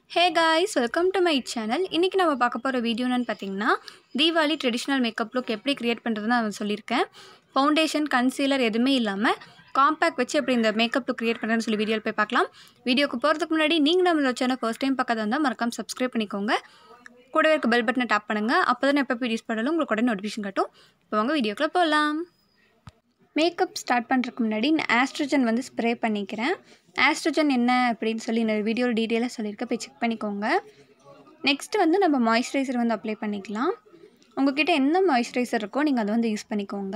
hey guys welcome to my channel இன்றைக்கி நம்ம பார்க்க போகிற வீடியோ என்னன்னு பார்த்தீங்கன்னா தீபாவளி ட்ரெடிஷ்னல் மேக்கப் லுக் எப்படி க்ரியேட் பண்ணுறதுன்னு நான் சொல்லியிருக்கேன் ஃபவுண்டேஷன் கன்சீலர் எதுவுமே இல்லாமல் காம்பேக்ட் வச்சு எப்படி இந்த மேக்கப் லுக் க்ரியேட் பண்ணுறேன்னு சொல்லி வீடியோவில் போய் பார்க்கலாம் வீடியோக்கு போகிறதுக்கு முன்னாடி நீங்கள் நம்ம சேனல் ஃபர்ஸ்ட் டைம் பார்க்கறதா இருந்தால் மறக்காம சப்ஸ்கிரைப் பண்ணிக்கோங்க கூடவே இருக்க பெல் பட்டனை டேப் பண்ணுங்கள் அப்போ தான் எப்போ வீடியோஸ் பண்ணாலும் உங்களுக்கு உடனே நோட்டிஃபிகேஷன் காட்டும் இப்போ வாங்க வீடியோக்குள்ளே போகலாம் மேக்கப் ஸ்டார்ட் பண்ணுறதுக்கு முன்னாடி நான் ஆஸ்ட்ரோஜன் வந்து ஸ்ப்ரே பண்ணிக்கிறேன் ஆஸ்ட்ரோஜன் என்ன அப்படின்னு சொல்லி இந்த வீடியோவில் டீட்டெயிலாக சொல்லியிருக்கேன் போய் செக் பண்ணிக்கோங்க நெக்ஸ்ட்டு வந்து நம்ம மாய்ஸ்சரைசர் வந்து அப்ளை பண்ணிக்கலாம் உங்ககிட்ட எந்த மாய்ஸ்சரைசர் இருக்கோ நீங்கள் அதை வந்து யூஸ் பண்ணிக்கோங்க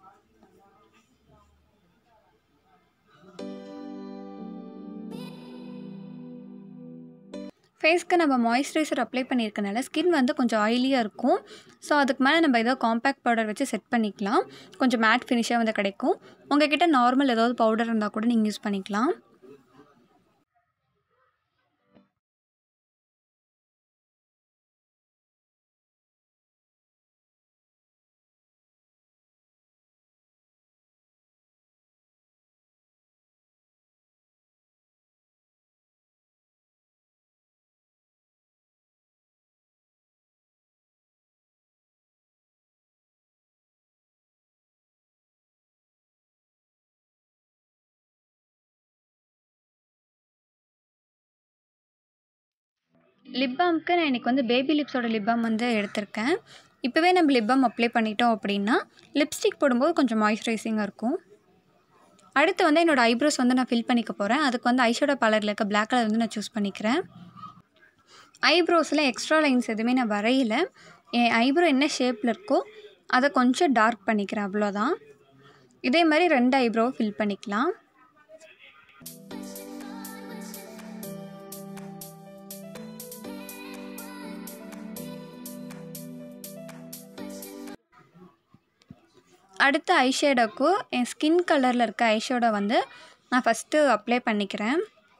ஃபேஸ்க்கு நம்ம மாய்ஸ்சரைசர் அப்ளை பண்ணியிருக்கனால ஸ்கின் வந்து கொஞ்சம் ஆயிலியாக இருக்கும் ஸோ அதுக்கு மேலே நம்ம ஏதோ காம்பேக்ட் பவுடர் வச்சு செட் பண்ணிக்கலாம் கொஞ்சம் மேட் ஃபினிஷாக வந்து கிடைக்கும் உங்ககிட்ட நார்மல் ஏதாவது பவுடர் இருந்தால் கூட நீங்கள் யூஸ் பண்ணிக்கலாம் லிப் பாம்க்கு நான் இன்றைக்கி வந்து பேபி லிப்ஸோட லிப் பாம் வந்து எடுத்திருக்கேன் இப்போவே நம்ம லிப் பாம் அப்ளை பண்ணிட்டோம் அப்படின்னா லிப்ஸ்டிக் போடும்போது கொஞ்சம் மாய்ஸ்சரைசிங்காக இருக்கும் அடுத்து வந்து என்னோடய ஐப்ரோஸ் வந்து நான் ஃபில் பண்ணிக்க போகிறேன் அதுக்கு வந்து ஐஷோட பலரில் இருக்க பிளாக் கலர் வந்து நான் சூஸ் பண்ணிக்கிறேன் ஐப்ரோஸில் எக்ஸ்ட்ரா லைன்ஸ் எதுவுமே நான் வரையில என் ஐப்ரோ என்ன ஷேப்பில் இருக்கோ அதை கொஞ்சம் டார்க் பண்ணிக்கிறேன் அவ்வளோதான் இதே மாதிரி ரெண்டு ஐப்ரோ ஃபில் பண்ணிக்கலாம் அடுத்த ஐஷேடோக்கு என் ஸ்கின் கலரில் இருக்க ஐஷேடோ வந்து நான் ஃபஸ்ட்டு அப்ளை பண்ணிக்கிறேன்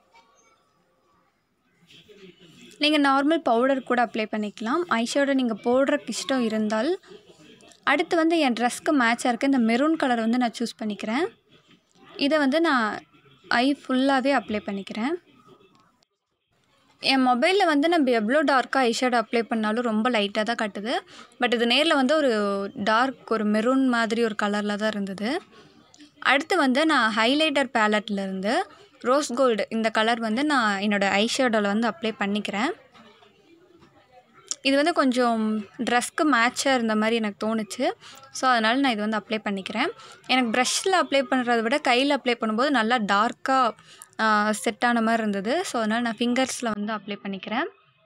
நீங்கள் நார்மல் பவுடர் கூட அப்ளை பண்ணிக்கலாம் ஐஷேடோ நீங்கள் போடுறக்கு இஷ்டம் இருந்தால் அடுத்து வந்து என் ட்ரெஸ்க்கு மேட்சாக இருக்க இந்த மெரூன் கலர் வந்து நான் சூஸ் பண்ணிக்கிறேன் இதை வந்து நான் ஐ ஃபுல்லாகவே அப்ளை பண்ணிக்கிறேன் என் மொபைலில் வந்து நம்ம எவ்வளோ டார்க்காக ஐஷேடோ அப்ளை பண்ணாலும் ரொம்ப லைட்டாக தான் காட்டுது பட் இது நேரில் வந்து ஒரு டார்க் ஒரு மெரூன் மாதிரி ஒரு கலரில் தான் இருந்தது அடுத்து வந்து நான் ஹைலைட்டர் பேலட்லேருந்து ரோஸ் கோல்டு இந்த கலர் வந்து நான் என்னோடய ஐஷேடோவில் வந்து அப்ளை பண்ணிக்கிறேன் இது வந்து கொஞ்சம் ட்ரெஸ்க்கு மேட்சாக இருந்த மாதிரி எனக்கு தோணுச்சு ஸோ அதனால் நான் இது வந்து அப்ளை பண்ணிக்கிறேன் எனக்கு ப்ரஷ்ஷில் அப்ளை பண்ணுறத விட கையில் அப்ளை பண்ணும்போது நல்லா டார்க்காக செட் ஆன மாதிரி இருந்தது ஸோ அதனால் நான் ஃபிங்கர்ஸில் வந்து அப்ளை பண்ணிக்கிறேன்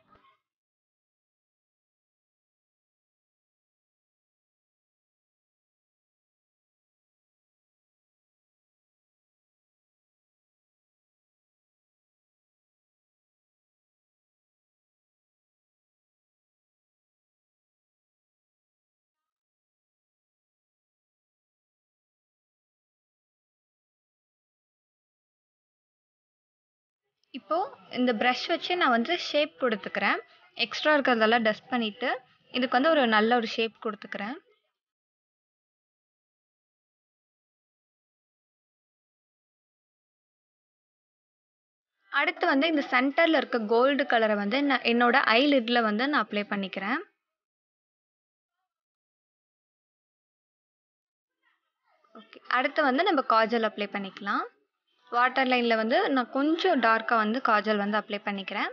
இப்போது இந்த ப்ரஷ் வச்சு நான் வந்து ஷேப் கொடுத்துக்கிறேன் எக்ஸ்ட்ரா இருக்கிறதெல்லாம் டஸ்ட் பண்ணிவிட்டு இதுக்கு வந்து ஒரு நல்ல ஒரு ஷேப் கொடுத்துக்கிறேன் அடுத்து வந்து இந்த சென்டரில் இருக்க கோல்டு கலரை வந்து நான் என்னோட ஐ லிட்டில் வந்து நான் அப்ளை பண்ணிக்கிறேன் ஓகே அடுத்து வந்து நம்ம காஜல் அப்ளை பண்ணிக்கலாம் வாட்டர் லைனில் வந்து நான் கொஞ்சம் டார்க்காக வந்து காஜல் வந்து அப்ளை பண்ணிக்கிறேன்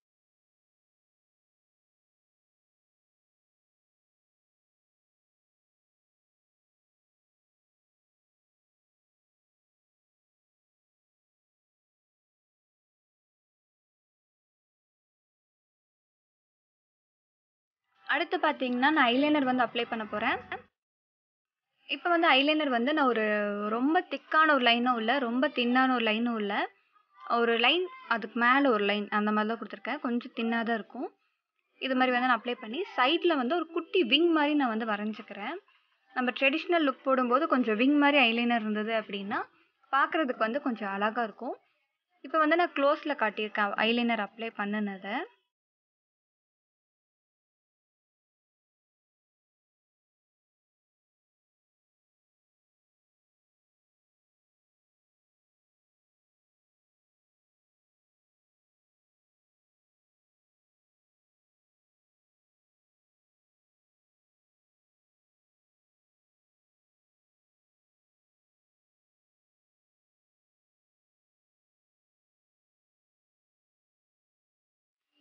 அடுத்து பார்த்தீங்கன்னா நான் ஐலைனர் வந்து அப்ளை பண்ண போகிறேன் இப்போ வந்து ஐலைனர் வந்து நான் ஒரு ரொம்ப திக்கான ஒரு லைனும் இல்லை ரொம்ப தின்னான ஒரு லைனும் இல்லை ஒரு லைன் அதுக்கு மேலே ஒரு லைன் அந்த மாதிரி தான் கொடுத்துருக்கேன் கொஞ்சம் தின்னாக தான் இருக்கும் இது மாதிரி வந்து நான் அப்ளை பண்ணி சைடில் வந்து ஒரு குட்டி விங் மாதிரி நான் வந்து வரைஞ்சிக்கிறேன் நம்ம ட்ரெடிஷ்னல் லுக் போடும்போது கொஞ்சம் விங் மாதிரி ஐலைனர் இருந்தது அப்படின்னா பார்க்குறதுக்கு வந்து கொஞ்சம் அழகாக இருக்கும் இப்போ வந்து நான் க்ளோஸில் காட்டியிருக்கேன் ஐலைனர் அப்ளை பண்ணினதை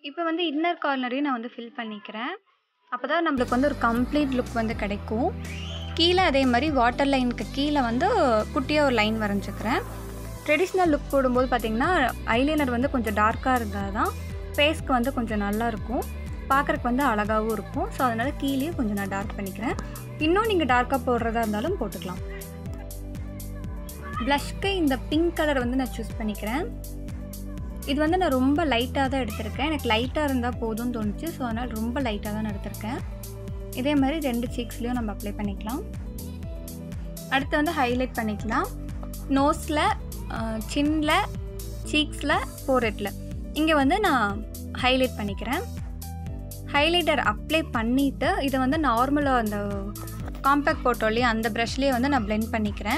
இப்போ வந்து இன்னர் கார்னரையும் நான் வந்து ஃபில் பண்ணிக்கிறேன் அப்போ தான் நம்மளுக்கு வந்து ஒரு கம்ப்ளீட் லுக் வந்து கிடைக்கும் கீழே அதே மாதிரி வாட்டர் லைனுக்கு கீழே வந்து குட்டியாக ஒரு லைன் வரைஞ்சிக்கிறேன் ட்ரெடிஷ்னல் லுக் போடும்போது பார்த்திங்கன்னா ஐலைனர் வந்து கொஞ்சம் டார்க்காக இருந்தால் தான் ஃபேஸ்க்கு வந்து கொஞ்சம் நல்லா இருக்கும் பார்க்குறக்கு வந்து அழகாகவும் இருக்கும் ஸோ அதனால் கீழேயும் கொஞ்சம் நான் டார்க் பண்ணிக்கிறேன் இன்னும் நீங்கள் டார்க்காக போடுறதா இருந்தாலும் போட்டுக்கலாம் ப்ளஷ்க்கு இந்த பிங்க் கலர் வந்து நான் சூஸ் பண்ணிக்கிறேன் இது வந்து நான் ரொம்ப லைட்டாக தான் எடுத்திருக்கேன் எனக்கு லைட்டாக இருந்தால் போதும்னு தோணுச்சு ஸோ அதனால் ரொம்ப லைட்டாக தான் நான் எடுத்திருக்கேன் இதே மாதிரி ரெண்டு சீக்ஸ்லேயும் நம்ம அப்ளை பண்ணிக்கலாம் அடுத்து வந்து ஹைலைட் பண்ணிக்கலாம் நோஸில் சின்னில் சீக்ஸில் ஃபோரெட்டில் இங்கே வந்து நான் ஹைலைட் பண்ணிக்கிறேன் ஹைலைட்டர் அப்ளை பண்ணிவிட்டு இதை வந்து நார்மலாக அந்த காம்பேக்ட் போட்டோம் இல்லையா அந்த ப்ரஷ்லேயே வந்து நான் பிளெண்ட் பண்ணிக்கிறேன்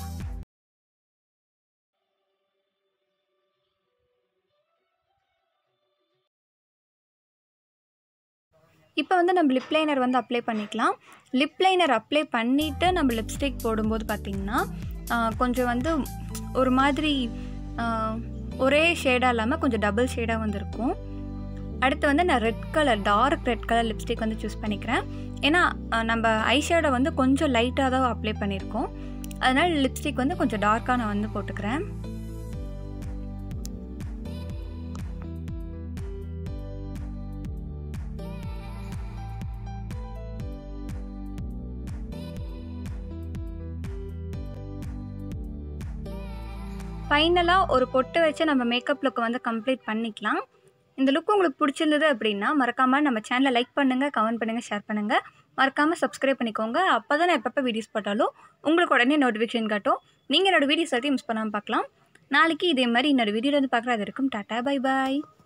இப்போ வந்து நம்ம லிப் லைனர் வந்து அப்ளை பண்ணிக்கலாம் லிப் லைனர் அப்ளை பண்ணிவிட்டு நம்ம லிப்ஸ்டிக் போடும்போது பார்த்திங்கன்னா கொஞ்சம் வந்து ஒரு மாதிரி ஒரே ஷேடாக இல்லாமல் கொஞ்சம் டபுள் ஷேடாக வந்திருக்கும் அடுத்து வந்து நான் red colour dark red colour lipstick வந்து சூஸ் பண்ணிக்கிறேன் ஏன்னா நம்ம ஐஷேடை வந்து கொஞ்சம் லைட்டாக தான் அப்ளை பண்ணியிருக்கோம் அதனால் லிப்ஸ்டிக் வந்து கொஞ்சம் டார்க்காக நான் வந்து போட்டுக்கிறேன் ஃபைனலாக ஒரு பொட்டு வச்சு நம்ம மேக்கப் லுக்கை வந்து கம்ப்ளீட் பண்ணிக்கலாம் இந்த லுக் உங்களுக்கு பிடிச்சிருந்தது அப்படின்னா மறக்காமல் நம்ம சேனலை லைக் பண்ணுங்கள் கமெண்ட் பண்ணுங்கள் ஷேர் பண்ணுங்கள் மறக்காமல் சப்ஸ்கிரைப் பண்ணிக்கோங்க அப்போ தான் நான் எப்பப்போ வீடியோஸ் போட்டாலும் உங்களுக்கு உடனே நோட்டிஃபிகேஷன் காட்டும் நீங்கள் என்னோடய வீடியோஸ் எல்லாத்தையும் மிஸ் பண்ணாமல் பார்க்கலாம் நாளைக்கு இதே மாதிரி இன்னொரு வீடியோவில் வந்து பார்க்குறது இருக்கும் டாட்டா பை பாய்